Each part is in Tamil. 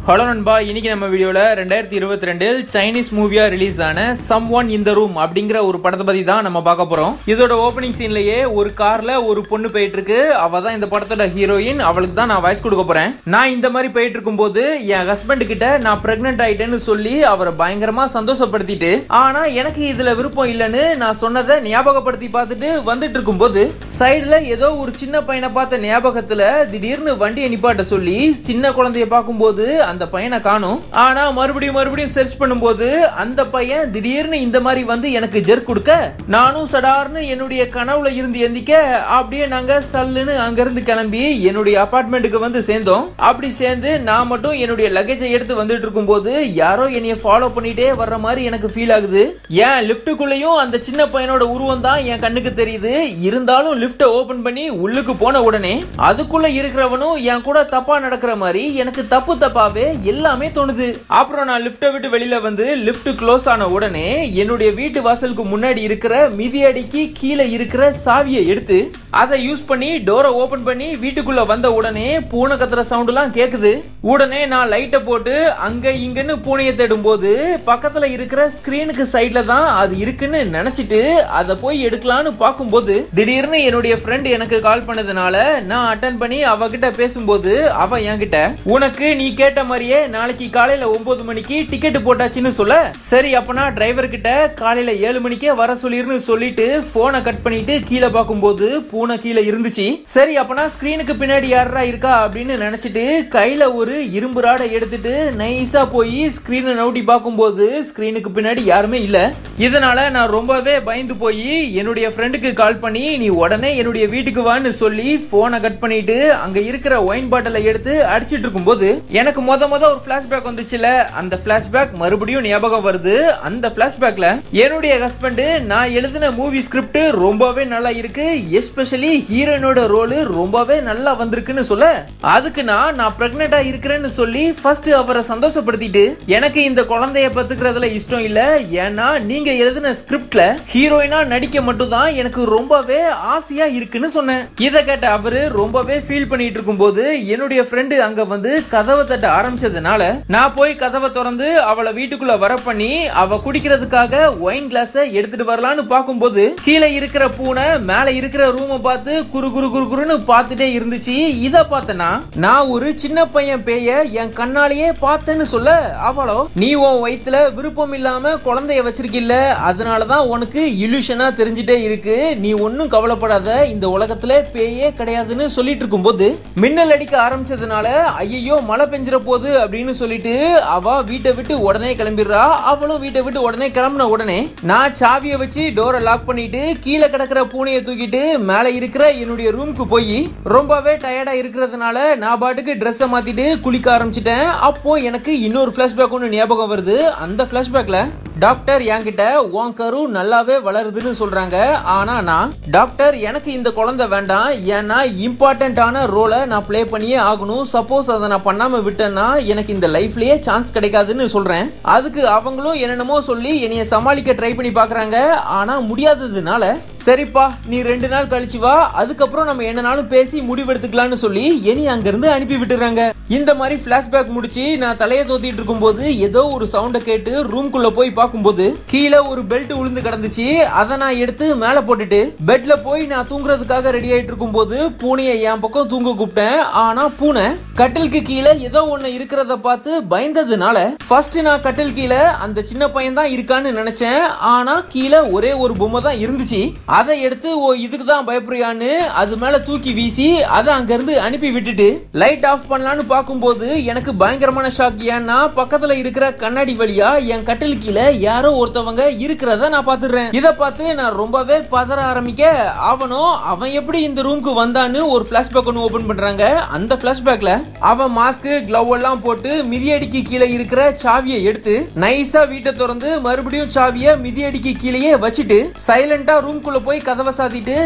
ஹலோ நண்பா இன்னைக்கு நம்ம வீடியோல ரெண்டாயிரத்தி இருபத்தி ரெண்டில் சைனீஸ் மூவியா ரிலீஸ் ஆன சம் ஒன் இந்த ரூம் அப்படிங்கிற ஒரு படத்தை பத்தி தான் நம்ம பார்க்க போறோம் இதோட ஓப்பனிங் சீன்லயே ஒரு கார்ல ஒரு பொண்ணு போயிட்டு இருக்கு அவ தான் இந்த படத்தோட ஹீரோயின் அவளுக்கு தான் நான் வாய்ஸ் கொடுக்க போறேன் நான் இந்த மாதிரி போயிட்டு இருக்கும்போது என் ஹஸ்பண்ட் கிட்ட நான் பிரெக்னென்ட் ஆயிட்டேன்னு சொல்லி அவரை பயங்கரமா சந்தோஷப்படுத்திட்டு ஆனா எனக்கு இதுல விருப்பம் இல்லைன்னு நான் சொன்னதை ஞாபகப்படுத்தி பார்த்துட்டு வந்துட்டு இருக்கும்போது சைடுல ஏதோ ஒரு சின்ன பையனை பார்த்த ஞாபகத்துல திடீர்னு வண்டியை நிப்பாட்ட சொல்லி சின்ன குழந்தைய பார்க்கும்போது அந்த பையனை காணும் ஆனா மறுபடியும் மறுபடியும் சர்ச் பண்ணும்போது அந்த பையன் திடீர்னு இந்த மாதிரி வந்து எனக்கு ஜெர்க் கொடுக்க நானும் சடார்னு என்னுடைய கனவுல இருந்து எந்திக்க அப்படியே நாங்க சல்லுன்னு அங்கிருந்து கிளம்பி என்னுடைய அபார்ட்மெண்ட்டுக்கு வந்து சேர்ந்தோம் அப்படி சேர்ந்து நான் மட்டும் என்னுடைய லக்கேஜை எடுத்து வந்துட்டு இருக்கும்போது யாரோ என்னைய ஃபாலோ பண்ணிட்டே வர்ற மாதிரி எனக்கு ஃபீல் ஆகுது ஏன் லிஃப்ட்டுக்குள்ளேயும் அந்த சின்ன பையனோட உருவம் தான் என் கண்ணுக்கு தெரியுது இருந்தாலும் லிஃப்ட்டை ஓபன் பண்ணி உள்ளுக்கு போன உடனே அதுக்குள்ள இருக்கிறவனும் என் கூட தப்பா நடக்கிற மாதிரி எனக்கு தப்பு தப்பாவே எல்லாமே தோணுது அப்புறம் நான் லிஃப்ட்டை விட்டு வெளியில வந்து லிஃப்ட் க்ளோஸ் ஆன உடனே என்னுடைய வீட்டு வாசலுக்கு முன்னாடி இருக்கிற மிதியடிக்கு கீழே இருக்கிற சாவியை எடுத்து அதை யூஸ் பண்ணி டோரை ஓபன் பண்ணி வீட்டுக்குள்ள வந்த உடனே பூனை கத்துற சவுண்ட்லாம் கேக்குது உடனே நான் லைட்டை போட்டு அங்க இங்கன்னு பூனையை தேடும் போது பக்கத்துல இருக்கிற ஸ்கிரீனுக்கு சைட்ல தான் அது இருக்குன்னு நினைச்சிட்டு அதை போய் எடுக்கலான்னு பார்க்கும்போது திடீர்னு என்னுடைய ஃப்ரெண்ட் எனக்கு கால் பண்ணதுனால நான் அட்டன் பண்ணி அவகிட்ட பேசும்போது அவ என்கிட்ட உனக்கு நீ கேட்ட மாதிரியே நாளைக்கு காலையில ஒன்பது மணிக்கு டிக்கெட் போட்டாச்சுன்னு சொல்ல சரி அப்பனா டிரைவர் கிட்ட காலையில ஏழு மணிக்கே வர சொல்லிருன்னு சொல்லிட்டு போனை கட் பண்ணிட்டு கீழே பார்க்கும்போது பூனை கீழே இருந்துச்சு சரி அப்பனா ஸ்கிரீனுக்கு பின்னாடி யாரா இருக்கா அப்படின்னு நினைச்சிட்டு கையில ஒரு இரும்பு ராடை எடுத்துட்டு நைஸா போய் ஸ்கிரீனை நோட்டி பார்க்கும்போது ஸ்கிரீனுக்கு பின்னாடி யாருமே இல்ல இதனால நான் ரொம்பவே பயந்து போய் என்னுடைய ஃப்ரெண்டுக்கு கால் பண்ணி நீ உடனே என்னுடைய வீட்டுக்கு வான்னு சொல்லி போனை கட் பண்ணிட்டு அங்க இருக்கிற ஒயின் பாட்டிலை எடுத்து அடிச்சிட்டு இருக்கும்போது எனக்கு மொத மொத ஒரு பிளாஷ்பேக் வந்துச்சுல அந்த பிளாஷ்பேக் மறுபடியும் ஞாபகம் வருது அந்த பிளாஷ்பேக்ல என்னுடைய ஹஸ்பண்ட் நான் எழுதின மூவி ஸ்கிரிப்ட் ரொம்பவே நல்லா இருக்கு எஸ்பெஷலி ஹீரோயினோட ரோல் ரொம்பவே நல்லா வந்திருக்குன்னு சொல்ல அதுக்கு நான் நான் பிரெக்னெண்டா இருக்கிறேன்னு சொல்லி ஃபர்ஸ்ட் அவரை சந்தோஷப்படுத்திட்டு எனக்கு இந்த குழந்தைய பத்துக்கிறதுல இஷ்டம் இல்ல ஏன்னா நீங்க எழுதின ஸ்கிரிப்ட்ல ஹீரோயினா நடிக்க மட்டும் தான் எனக்கு ரொம்பவே ஆசையா இருக்குன்னு சொன்னேன் இதை கேட்ட அவரு ரொம்பவே ஃபீல் பண்ணிட்டு இருக்கும்போது என்னுடைய ஃப்ரெண்டு அங்க வந்து கதவை தட்ட ஆரம்பிச்சதுனால நான் போய் கதவை திறந்து அவளை வீட்டுக்குள்ள வர பண்ணி அவ குடிக்கிறதுக்காக ஒயின் கிளாஸ எடுத்துட்டு வரலான்னு பார்க்கும்போது கீழே இருக்கிற பூனை மேல இருக்கிற ரூமை பார்த்து குறு குறு குறு குறுன்னு பார்த்துட்டே இருந்துச்சு இத பார்த்தனா நான் ஒரு சின்ன பையன் பேய என் கண்ணாலேயே பார்த்தேன்னு சொல்ல அவளோ நீ உன் வயித்துல விருப்பம் இல்லாம குழந்தைய வச்சிருக்கில்ல அதனாலதான் உனக்கு இல்யூஷனா தெரிஞ்சிட்டே இருக்கு நீ ஒன்னும் கவலைப்படாத இந்த உலகத்துல பேயே கிடையாதுன்னு சொல்லிட்டு இருக்கும்போது மின்னல் அடிக்க ஆரம்பிச்சதுனால ஐயோ மழை பெஞ்சிர போகுது அப்படின்னு சொல்லிட்டு அவ வீட்டை விட்டு உடனே கிளம்பிடுறா அவளும் வீட்டை விட்டு உடனே கிளம்பின உடனே நான் சாவியை வச்சு டோரை லாக் பண்ணிட்டு கீழே கிடக்கிற பூனையை தூக்கிட்டு மேலே இருக்கிற என்னுடைய ரூமுக்கு போய் ரொம்பவே டயர்டா இருக்கிறதுனால நான் பாட்டுக்கு ட்ரெஸ்ஸை மாத்திட்டு குளிக்க ஆரம்பிச்சிட்டேன் அப்போ எனக்கு இன்னொரு பிளாஷ்பேக் ஒன்று ஞாபகம் வருது அந்த பிளாஷ்பேக்ல டாக்டர் என்கிட்ட உன் கரு நல்லாவே வளருதுன்னு சொல்றாங்க ஆனா நான் டாக்டர் எனக்கு இந்த குழந்தை வேண்டாம் ஏன்னா இம்பார்ட்டன்டான ரோலை நான் ப்ளே பண்ணியே ஆகணும் சப்போஸ் அதை நான் பண்ணாம விட்டேன்னா எனக்கு இந்த லைஃப்லயே சான்ஸ் கிடைக்காதுன்னு சொல்றேன் அதுக்கு அவங்களும் என்னென்னமோ சொல்லி என்னைய சமாளிக்க ட்ரை பண்ணி பாக்குறாங்க ஆனா முடியாததுனால சரிப்பா நீ ரெண்டு நாள் கழிச்சு வா அதுக்கப்புறம் நம்ம என்னனாலும் பேசி முடிவெடுத்துக்கலாம்னு சொல்லி என்னை அங்கிருந்து அனுப்பி விட்டுறாங்க இந்த மாதிரி பிளாஷ்பேக் முடிச்சு நான் தலையை தோத்திட்டு இருக்கும்போது ஏதோ ஒரு சவுண்டை கேட்டு ரூம்குள்ள போய் பார்க்கும்போது கீழே ஒரு பெல்ட் உளுந்து கிடந்துச்சு அதை நான் எடுத்து மேலே போட்டுட்டு பெட்ல போய் நான் தூங்குறதுக்காக ரெடி ஆயிட்டு இருக்கும்போது பூனையை என் பக்கம் தூங்க கூப்பிட்டேன் ஆனா பூனை கட்டிலுக்கு கீழே ஏதோ ஒண்ணு இருக்கிறத பார்த்து பயந்ததுனால ஃபர்ஸ்ட் நான் கட்டில் கீழே அந்த சின்ன பையன் தான் இருக்கான்னு நினைச்சேன் ஆனா கீழே ஒரே ஒரு பொம்மை தான் இருந்துச்சு அதை எடுத்து ஓ இதுக்கு தான் பயப்படுறியான்னு அது மேல தூக்கி வீசி அதை அங்கிருந்து அனுப்பி விட்டுட்டு லைட் ஆஃப் பண்ணலான்னு பார்க்கும்போது எனக்கு பயங்கரமான ஷாக் ஏன்னா பக்கத்துல இருக்கிற கண்ணாடி வழியா என் கட்டில் கீழே யாரோ ஒருத்தவங்க இருக்கிறத நான் பாத்துறேன் இத பார்த்து நான் ரொம்பவே பதற ஆரம்பிக்க அவனும் அவன் எப்படி இந்த ரூமுக்கு வந்தான்னு ஒரு பிளாஷ்பேக் ஒன்று ஓபன் பண்றாங்க அந்த பிளாஷ்பேக்ல அவன் மாஸ்க் கிளவ் எல்லாம் போட்டு மிதியடிக்கு கீழே இருக்கிற சாவியை எடுத்து நைஸா வீட்டை திறந்து மறுபடியும் சாவியை மிதியடிக்கு கீழேயே வச்சுட்டு சைலண்டா ரூம்குள்ள போய் கதவை சாத்திட்டு நான் ஒரு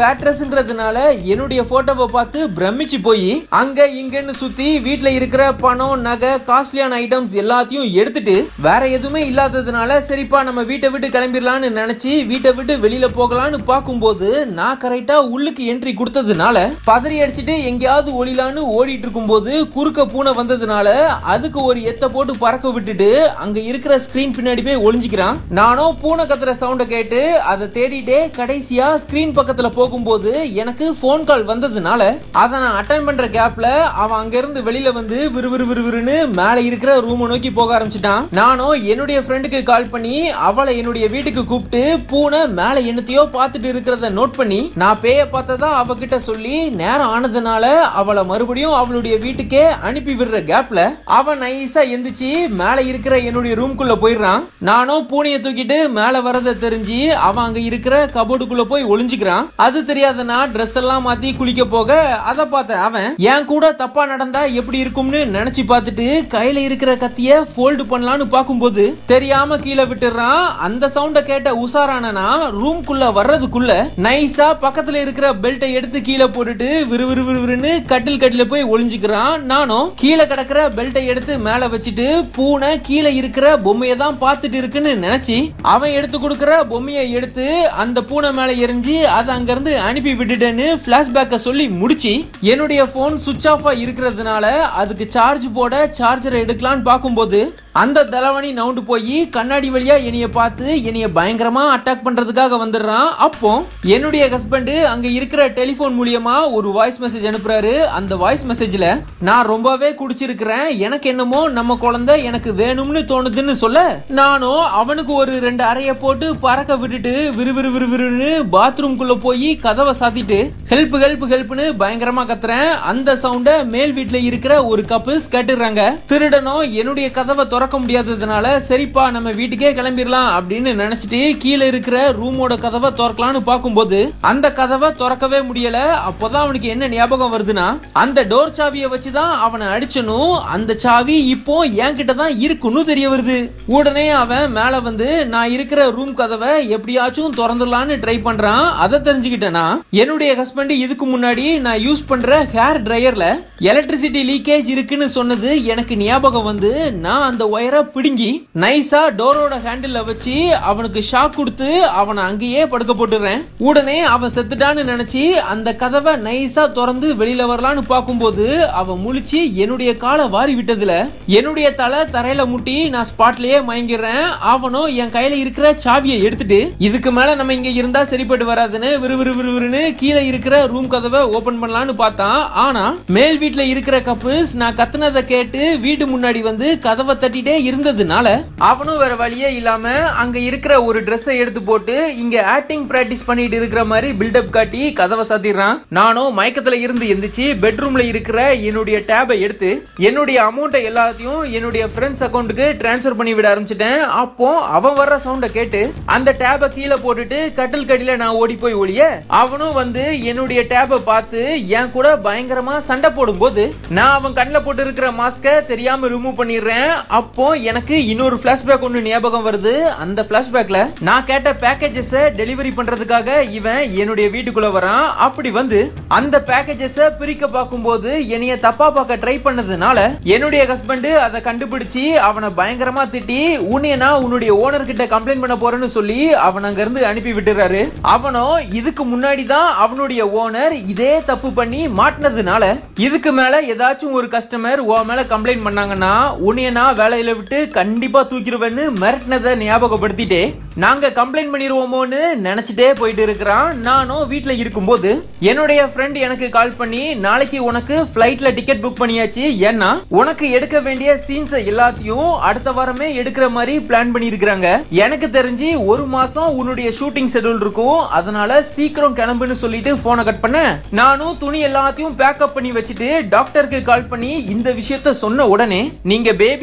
ஆக்ட்ரஸ்ங்கிறதுனால என்னுடைய போட்டோவை பார்த்து பிரமிச்சு போய் அங்க இங்கன்னு சுத்தி வீட்ல இருக்கிற பணம் நகை காஸ்ட்லியான ஐட்டம்ஸ் எல்லாத்தையும் எடுத்துட்டு வேற எதுவுமே இல்லாததுனால சரிப்பா நம்ம வீட்டை விட்டு கிளம்பிடலாம்னு நினைச்சு வீட்டை விட்டு வெளியில போகலான்னு பார்க்கும்போது நான் கரெக்டா உள்ளுக்கு என்ட்ரி கொடுத்ததுனால பதறி அடிச்சுட்டு எங்கேயாவது ஒளிலான்னு ஓடிட்டு இருக்கும்போது குறுக்க பூனை வந்ததுனால அதுக்கு ஒரு எத்த போட்டு பறக்க விட்டுட்டு அங்க இருக்கிற ஸ்கிரீன் பின்னாடி போய் ஒளிஞ்சுக்கிறான் நானும் பூனை கத்துற சவுண்ட கேட்டு அதை தேடிட்டே கடைசியா ஸ்கிரீன் பக்கத்துல போகும்போது எனக்கு ஃபோன் கால் வந்ததுனால அதை நான் அட்டன் பண்ற கேப்ல அவன் அங்க இருந்து வெளியில வந்து விறுவிறு விறுவிறுன்னு மேல இருக்கிற ரூமை நோக்கி போக ஆரம்பிச்சிட்டான் நானும் என்னுடைய ஃப்ரெண்டுக்கு கால் பண்ணி அவளை என்னுடைய வீட்டுக்கு கூப்பிட்டு பூனை மேல என்னத்தையோ பார்த்துட்டு இருக்கிறத நோட் பண்ணி நான் பேய பார்த்ததா அவகிட்ட சொல்லி நேரம் ஆனதுனால அவளை மறுபடியும் அவளுடைய வீட்டுக்கே அனுப்பி விடுற கேப்ல அவன் நைஸா எந்திரிச்சு மேல இருக்கிற என்னுடைய ரூம்குள்ள போயிடுறான் நானும் பூனையை தூக்கிட்டு மேல வரத தெரிஞ்சு அவன் அங்க இருக்கிற கபோர்டுக்குள்ள போய் ஒளிஞ்சுக்கிறான் அது தெரியாத நான் ட்ரெஸ் எல்லாம் மாத்தி குளிக்க போக அதை பார்த்த அவன் என் கூட தப்பா நடந்தா எப்படி இருக்கும்னு நினைச்சு பார்த்துட்டு கையில இருக்கிற கத்திய ஃபோல்டு பண்ணலாம்னு பார்க்கும்போது தெரியாம கீழே விட்டுறான் அந்த சவுண்ட கேட்ட உசாரானா ரூம்குள்ள வர்றதுக்குள்ள நைஸா பக்கத்துல இருக்கிற பெல்ட்டை எடுத்து கீழே போட்டுட்டு விறுவிறு விறுவிறுன்னு கட்டில் கட்டில போய் ஒளிஞ்சுக்கிறான் நானும் கீழே கிடக்கிற பெல்ட்டை எடுத்து மேல வச்சுட்டு பூனை கீழே இருக்கிற பொம்மையை தான் பார்த்துட்டு இருக்குன்னு நினைச்சு அவன் எடுத்து கொடுக்கிற பொம்மையை எடுத்து அந்த பூனை மேல எரிஞ்சு அதை அங்கிருந்து அனுப்பி விட்டுட்டேன்னு பிளாஷ்பேக்கை சொல்லி முடிச்சு என்னுடைய போன் சுவிச் ஆஃபா இருக்கிறதுனால அதுக்கு சார்ஜ் போட சார்ஜரை எடுக்கலான்னு பார்க்கும்போது அந்த தலைவணி நவுண்டு போய் கண்ணாடி வழியா என்னைய பார்த்து என்னைய பயங்கரமா அட்டாக் பண்றதுக்காக வந்துடுறான் அப்போ என்னுடைய ஹஸ்பண்ட் அங்க இருக்கிற டெலிபோன் மூலியமா ஒரு வாய்ஸ் மெசேஜ் அனுப்புறாரு அந்த வாய்ஸ் மெசேஜ்ல நான் ரொம்பவே குடிச்சிருக்கிறேன் எனக்கு என்னமோ நம்ம குழந்தை எனக்கு வேணும்னு தோணுதுன்னு சொல்ல நானும் அவனுக்கு ஒரு ரெண்டு அறைய போட்டு பறக்க விட்டுட்டு விறுவிறு விறுவிறுன்னு பாத்ரூம்குள்ள போய் கதவை சாத்திட்டு ஹெல்ப் ஹெல்ப் ஹெல்ப்னு பயங்கரமா கத்துறேன் அந்த சவுண்ட மேல் வீட்ல இருக்கிற ஒரு கப்பிள்ஸ் கேட்டுறாங்க திருடனும் என்னுடைய கதவை திறக்க முடியாததுனால சரிப்பா நம்ம வீட்டுக்கே கிளம்பிடலாம் அப்படின்னு நினைச்சிட்டு கீழே இருக்கிற ரூமோட கதவை திறக்கலாம்னு பார்க்கும்போது அந்த கதவை திறக்கவே முடியல அப்போதான் அவனுக்கு என்ன ஞாபகம் வருதுன்னா அந்த டோர் சாவியை வச்சுதான் அவனை அடிச்சனும் அந்த சாவி இப்போ என்கிட்ட தான் இருக்குன்னு தெரிய வருது உடனே அவன் மேல வந்து நான் இருக்கிற ரூம் கதவை எப்படியாச்சும் திறந்துடலான்னு ட்ரை பண்றான் அதை தெரிஞ்சுக்கிட்டேன்னா என்னுடைய ஹஸ்பண்ட் இதுக்கு முன்னாடி நான் யூஸ் பண்ற ஹேர் ட்ரையர்ல எலக்ட்ரிசிட்டி லீக்கேஜ் இருக்குன்னு சொன்னது எனக்கு ஞாபகம் வந்து நான் அந்த ஒயரை பிடுங்கி நைஸா டோரோட ஹேண்டில்ல வச்சு அவனுக்கு ஷாக் கொடுத்து அவனை அங்கேயே படுக்க போட்டுறேன் உடனே அவன் செத்துட்டான்னு நினைச்சு அந்த கதவை நைஸா திறந்து வெளியில வரலான்னு பார்க்கும்போது அவன் முழிச்சு என்னுடைய காலை வாரி விட்டதுல என்னுடைய தலை தரையில முட்டி நான் ஸ்பாட்லயே மயங்கிடுறேன் அவனும் என் கையில இருக்கிற சாவியை எடுத்துட்டு இதுக்கு மேல நம்ம இங்க இருந்தா சரிப்பட்டு வராதுன்னு விறுவிறு விறுவிறுன்னு கீழே இருக்கிற ரூம் கதவை ஓபன் பண்ணலான்னு பார்த்தான் ஆனா மேல் வீட்ல இருக்கிற கப்புள்ஸ் நான் கத்துனதை கேட்டு வீட்டு முன்னாடி வந்து கதவை தட்டிட்டே இருந்ததுனால அவனும் வேற வழியே இல்லாம அங்க இருக்கிற ஒரு ட்ரெஸ்ஸை எடுத்து போட்டு இங்க ஆக்டிங் பிராக்டிஸ் பண்ணிட்டு இருக்கிற மாதிரி பில்டப் காட்டி கதவை சாத்திடுறான் நானும் மயக்கத்துல இருந்து எந்திரிச்சு பெட்ரூம்ல இருக்கிற என்னுடைய டேபை எடுத்து என்னுடைய அமௌண்ட்டை எல்லாத்தையும் என்னுடைய ஃப்ரெண்ட்ஸ் அக்கௌண்ட்டுக்கு டிரான்ஸ்ஃபர் பண்ணி விட ஆரம்பிச்சிட்டேன் அப்போ அவன் வர்ற சவுண்ட கேட்டு அந்த டேபை கீழே போட்டுட்டு கட்டில் கடியில நான் ஓடி போய் ஒளிய அவனும் வந்து என்னுடைய டேபை பார்த்து என் கூட பயங்கரமா சண்டை போடும்போது நான் அவன் கண்ணில் போட்டு இருக்கிற மாஸ்கை தெரியாம ரிமூவ் பண்ணிடுறேன் அப்போ எனக்கு இன்னொரு பிளாஷ்பேக் ஒன்று ஞாபகம் வருது அந்த பிளாஷ்பேக்ல நான் கேட்ட பேக்கேஜஸ் டெலிவரி பண்றதுக்காக இவன் என்னுடைய வீட்டுக்குள்ள வரான் அப்படி வந்து அந்த பேக்கேஜஸ் பிரிக்க பார்க்கும்போது என்னைய தப்பா பார்க்க ட்ரை பண்ணதுனால என்னுடைய ஹஸ்பண்ட் அதை கண்டுபிடிச்சு அவனை பயங்கரமா திட்டி உன்னைய நான் உன்னுடைய ஓனர் கிட்ட கம்ப்ளைண்ட் பண்ண போறேன்னு சொல்லி அவன் அங்க இருந்து அனுப்பி விட்டுறாரு அவனும் இதுக்கு முன்னாடி தான் அவனுடைய ஓனர் இதே தப்பு பண்ணி மாட்டினதுனால இதுக்கு மேல ஏதாச்சும் ஒரு கஸ்டமர் உன் மேல கம்ப்ளைண்ட் பண்ணாங்கன்னா உன்னைய நான் வேலையில விட்டு கண்டிப்பா தூக்கிடுவேன்னு மிரட்டினதை ஞாபகப்படுத்திட்டே நாங்க கம்ப்ளைண்ட் பண்ணிடுவோமோன்னு நினைச்சிட்டே போயிட்டு இருக்கிறான் நானும் வீட்ல இருக்கும்போது என்னுடைய ஃப்ரெண்ட் எனக்கு கால் பண்ணி நாளைக்கு உனக்கு ஃபிளைட்ல டிக்கெட் புக் பண்ணியாச்சு ஏன்னா உனக்கு எடுக்க வேண்டிய சீன்ஸ் எல்லாத்தையும் அடுத்த வாரமே எடுக்கிற மாதிரி பிளான் பண்ணியிருக்கிறாங்க எனக்கு தெரிஞ்சு ஒரு மாசம் உன்னுடைய ஷூட்டிங் ஷெட்யூல் இருக்கும் அதனால சீக்கிரம் கிளம்புன்னு சொல்லிட்டு போனை கட் பண்ண நானும் துணி எல்லாத்தையும் பேக்கப் பண்ணி வச்சுட்டு டாக்டருக்கு கால் பண்ணி இந்த விஷயத்த சொன்ன உடனே நீங்க பேபியை அபாஷன்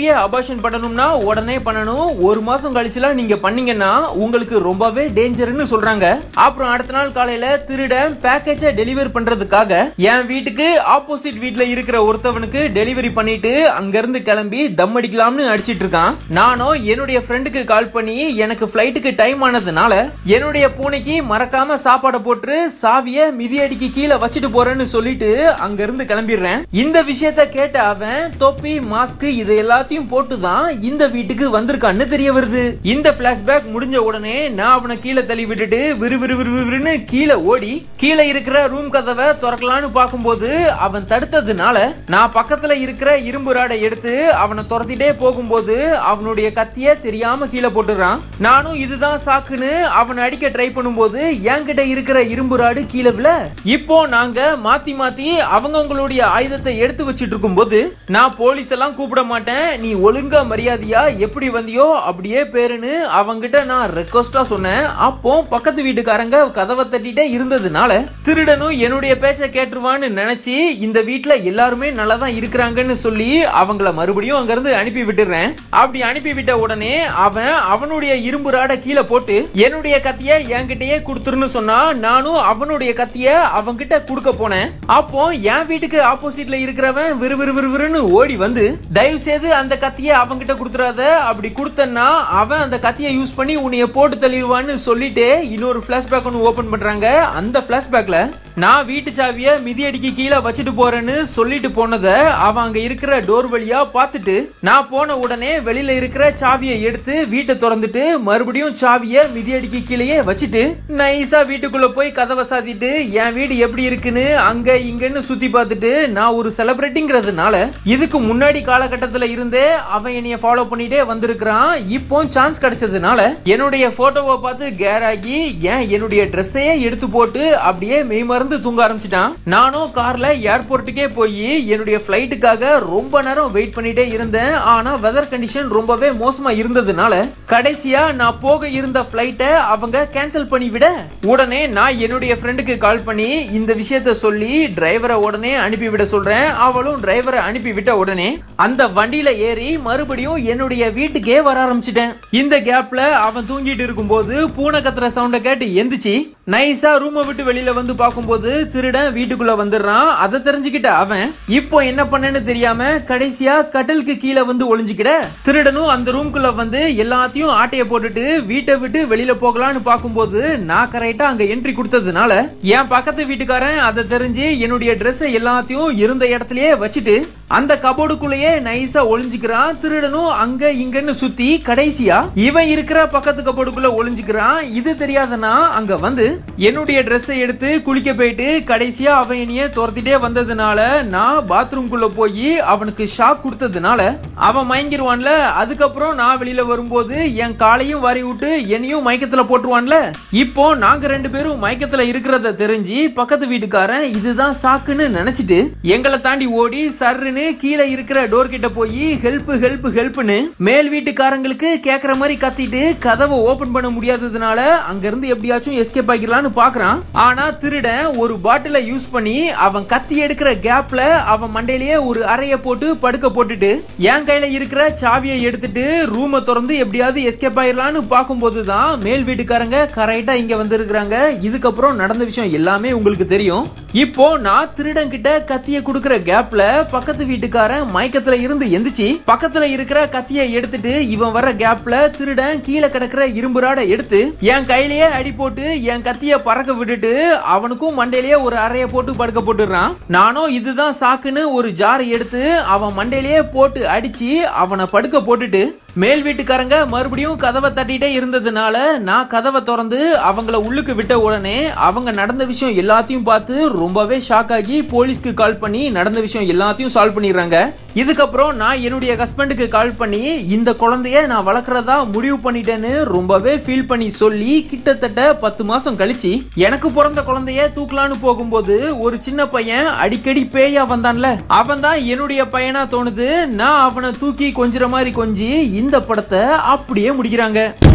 அபார்ஷன் பண்ணணும்னா உடனே பண்ணணும் ஒரு மாசம் கழிச்சுலாம் நீங்க பண்ணீங்கன்னா உங்களுக்கு ரொம்பவே டேஞ்சர்னு சொல்றாங்க அப்புறம் அடுத்த நாள் காலையில திருடன் பேக்கேஜை டெலிவரி பண்றதுக்காக என் வீட்டுக்கு ஆப்போசிட் வீட்ல இருக்கிற ஒருத்தவனுக்கு டெலிவரி பண்ணிட்டு அங்க இருந்து கிளம்பி தம் அடிக்கலாம்னு அடிச்சிட்டு இருக்கான் நானும் என்னுடைய ஃப்ரெண்டுக்கு கால் பண்ணி எனக்கு ஃபிளைட்டுக்கு டைம் ஆனதுனால என்னுடைய பூனைக்கு மறக்காம சாப்பாடை போட்டு சாவிய மிதியடிக்கு கீழே வச்சுட்டு போறேன்னு சொல்லிட்டு அங்க இருந்து கிளம்பிடுறேன் இந்த விஷயத்த கேட்ட அவன் தொப்பி மாஸ்க் இது எல்லாத்தையும் போட்டு தான் இந்த வீட்டுக்கு வந்திருக்கான்னு தெரிய வருது இந்த பிளாஷ்பேக் முடிஞ்ச உடனே நான் அவனை கீழே தள்ளி விட்டுட்டு விறு விறு விறு விறுன்னு கீழே ஓடி கீழே இருக்கிற ரூம் கதவை திறக்கலான்னு பார்க்கும்போது அவன் தடுத்ததுனால நான் பக்கத்துல இருக்கிற இரும்பு ராடை எடுத்து அவனை துரத்திட்டே போகும்போது அவனுடைய கத்திய தெரியாம கீழே போட்டுறான் நானும் இதுதான் சாக்குன்னு அவனை அடிக்க ட்ரை பண்ணும்போது என்கிட்ட இருக்கிற இரும்பு ராடு கீழே விழ இப்போ நாங்க மாத்தி மாத்தி அவங்கவங்களுடைய ஆயுதத்தை எடுத்து வச்சிட்டு இருக்கும்போது நான் போலீஸ் எல்லாம் கூப்பிட மாட்டேன் நீ ஒழுங்கா மரியாதையா எப்படி வந்தியோ அப்படியே பேருன்னு அவங்கிட்ட நான் ரெக்வஸ்டா சொன்னேன் அப்போ பக்கத்து வீட்டுக்காரங்க கதவை தட்டிட்டே இருந்ததுனால திருடனும் என்னுடைய பேச்சை கேட்டுருவான்னு நினைச்சு இந்த வீட்ல எல்லாருமே நல்லா தான் இருக்கிறாங்கன்னு சொல்லி அவங்கள மறுபடியும் அங்க இருந்து அனுப்பி விட்டுறேன் அப்படி அனுப்பி விட்ட உடனே அவன் அவனுடைய இரும்பு ராட கீழே போட்டு என்னுடைய கத்திய என்கிட்டயே கொடுத்துருன்னு சொன்னா நானும் அவனுடைய கத்திய அவன்கிட்ட கொடுக்க போனேன் அப்போ என் வீட்டுக்கு ஆப்போசிட்ல இருக்கிறவன் விறு விறு விறு விறுன்னு ஓடி வந்து தயவு செய்து அந்த கத்திய அவன்கிட்ட கொடுத்துறாத அப்படி கொடுத்தன்னா அவன் அந்த கத்தியை யூஸ் பண்ணி உன்னைய போட்டு தள்ளிடுவான்னு சொல்லிட்டு இன்னொரு பிளாஷ்பேக் ஒன்று ஓபன் பண்றாங்க அந்த பிளாஷ்பேக்ல நான் வீட்டு சாவிய மிதியடிக்கு கீழே வச்சுட்டு போறேன்னு சொல்லிட்டு போனதை அவன் அங்க இருக்கிற டோர் வழியா பார்த்துட்டு நான் போன உடனே வெளியில இருக்கிற சாவியை எடுத்து வீட்டை திறந்துட்டு மறுபடியும் சாவிய மிதியடிக்கு கீழேயே வச்சுட்டு நைஸா வீட்டுக்குள்ள போய் கதவை சாத்திட்டு என் வீடு எப்படி இருக்குன்னு அங்க இங்கன்னு சுத்தி பார்த்துட்டு நான் ஒரு செலிபிரிட்டிங்கிறதுனால இதுக்கு முன்னாடி காலகட்டத்துல இருந்தே அவன் என்னைய ஃபாலோ பண்ணிட்டே வந்திருக்கிறான் இப்போ சான்ஸ் கிடைச்சதுனால என்னுடைய போட்டோவை பார்த்து கேர் ஆகி ஏன் என்னுடைய ட்ரெஸ்ஸையே எடுத்து போட்டு அப்படியே மெய் மறந்து தூங்க ஆரம்பிச்சிட்டான் நானும் கார்ல ஏர்போர்ட்டுக்கே போய் என்னுடைய ஃபிளைட்டுக்காக ரொம்ப நேரம் வெயிட் பண்ணிட்டே இருந்தேன் ஆனா வெதர் கண்டிஷன் ரொம்பவே மோசமா இருந்ததுனால கடைசியா நான் போக இருந்த ஃபிளைட்டை அவங்க கேன்சல் பண்ணி விட உடனே நான் என்னுடைய ஃப்ரெண்டுக்கு கால் பண்ணி இந்த விஷயத்த சொல்லி டிரைவரை உடனே அனுப்பி விட சொல்றேன் அவளும் டிரைவரை அனுப்பி விட்ட உடனே அந்த வண்டியில ஏறி மறுபடியும் என்னுடைய வீட்டுக்கே வர ஆரம்பிச்சிட்டேன் இந்த கேப்ல அவன் தூங்கிட்டு இருக்கும்போது பூனை கத்துற சவுண்ட கேட்டு எந்திரிச்சு நைஸா ரூமை விட்டு வெளியில வந்து பார்க்கும்போது திருடன் வீட்டுக்குள்ள வந்துடுறான் அதை தெரிஞ்சுக்கிட்ட அவன் இப்போ என்ன பண்ணேன்னு தெரியாம கடைசியா கட்டிலுக்கு கீழே வந்து ஒளிஞ்சுக்கிட திருடனும் அந்த ரூம்குள்ள வந்து எல்லாத்தையும் ஆட்டைய போட்டுட்டு வீட்டை விட்டு வெளியில போகலான்னு பார்க்கும்போது நான் கரெக்டா அங்க என்ட்ரி கொடுத்ததுனால என் பக்கத்து வீட்டுக்காரன் அதை தெரிஞ்சு என்னுடைய Dress எல்லாத்தையும் இருந்த இடத்துலயே வச்சுட்டு அந்த கபோர்டுக்குள்ளேயே நைஸா ஒளிஞ்சுக்கிறான் திருடனும் அங்க இங்கன்னு சுத்தி கடைசியா இவன் இருக்கிற பக்கத்து கபோர்டுக்குள்ள ஒளிஞ்சுக்கிறான் இது தெரியாதனா அங்க வந்து என்னுடைய ட்ரெஸ்ஸை எடுத்து குளிக்க போயிட்டு கடைசியா அவன் என்னைய துரத்திட்டே வந்ததுனால நான் பாத்ரூம்குள்ள போய் அவனுக்கு ஷாக் கொடுத்ததுனால அவன் மயங்கிருவான்ல அதுக்கப்புறம் நான் வெளியில வரும்போது என் காலையும் வாரி விட்டு என்னையும் மயக்கத்துல போட்டுருவான்ல இப்போ நாங்க ரெண்டு பேரும் மயக்கத்துல இருக்கிறத தெரிஞ்சு பக்கத்து வீட்டுக்காரன் இதுதான் சாக்குன்னு நினைச்சிட்டு எங்களை தாண்டி ஓடி சர்ருன்னு கீழே இருக்கிற டோர் கிட்ட போய் ஹெல்ப் ஹெல்ப் ஹெல்ப்னு மேல் வீட்டுக்காரங்களுக்கு கேக்குற மாதிரி கத்திட்டு கதவை ஓபன் பண்ண முடியாததுனால அங்க இருந்து எப்படியாச்சும் எஸ்கேப் ஆகிடலாம்னு பாக்குறான் ஆனா திருடன் ஒரு பாட்டில யூஸ் பண்ணி அவன் கத்தி எடுக்கிற கேப்ல அவன் மண்டையிலேயே ஒரு அறைய போட்டு படுக்க போட்டுட்டு என் கையில இருக்கிற சாவியை எடுத்துட்டு ரூமை திறந்து எப்படியாவது எஸ்கேப் ஆயிடலாம்னு பார்க்கும்போது தான் மேல் வீட்டுக்காரங்க கரெக்டா இங்க வந்திருக்கிறாங்க இதுக்கப்புறம் நடந்த விஷயம் எல்லாமே உங்களுக்கு தெரியும் இப்போ நான் திருடன் கிட்ட கத்திய கொடுக்கிற கேப்ல பக்கத்து வீட்டுக்காரன் மயக்கத்துல இருந்து எந்திரிச்சு பக்கத்துல இருக்கிற கத்திய எடுத்துட்டு இவன் வர கேப்ல திருடன் கீழே கிடக்கிற இரும்பு ராடை எடுத்து என் கையிலேயே அடி போட்டு என் கத்திய பறக்க விட்டுட்டு அவனுக்கும் மண்டையிலேயே ஒரு அறைய போட்டு படுக்க போட்டுடுறான் நானும் இதுதான் சாக்குன்னு ஒரு ஜாரை எடுத்து அவன் மண்டையிலேயே போட்டு அடிச்சு அவனை படுக்க போட்டுட்டு மேல் வீட்டுக்காரங்க மறுபடியும் கதவை தட்டிட்டே இருந்ததுனால நான் கதவை திறந்து அவங்கள உள்ளுக்கு விட்ட உடனே அவங்க நடந்த விஷயம் எல்லாத்தையும் பார்த்து ரொம்பவே ஷாக் ஆகி போலீஸ்க்கு கால் பண்ணி நடந்த விஷயம் எல்லாத்தையும் சால்வ் பண்ணிடுறாங்க இதுக்கப்புறம் நான் என்னுடைய ஹஸ்பண்டுக்கு கால் பண்ணி இந்த குழந்தைய நான் வளர்க்குறதா முடிவு பண்ணிட்டேன்னு ரொம்பவே ஃபீல் பண்ணி சொல்லி கிட்டத்தட்ட பத்து மாசம் கழிச்சு எனக்கு பிறந்த குழந்தைய தூக்கலான்னு போகும்போது ஒரு சின்ன பையன் அடிக்கடி பேயா வந்தான்ல அவன் தான் என்னுடைய பையனா தோணுது நான் அவனை தூக்கி கொஞ்சிற மாதிரி கொஞ்சி இந்த படத்தை அப்படியே முடிக்கிறாங்க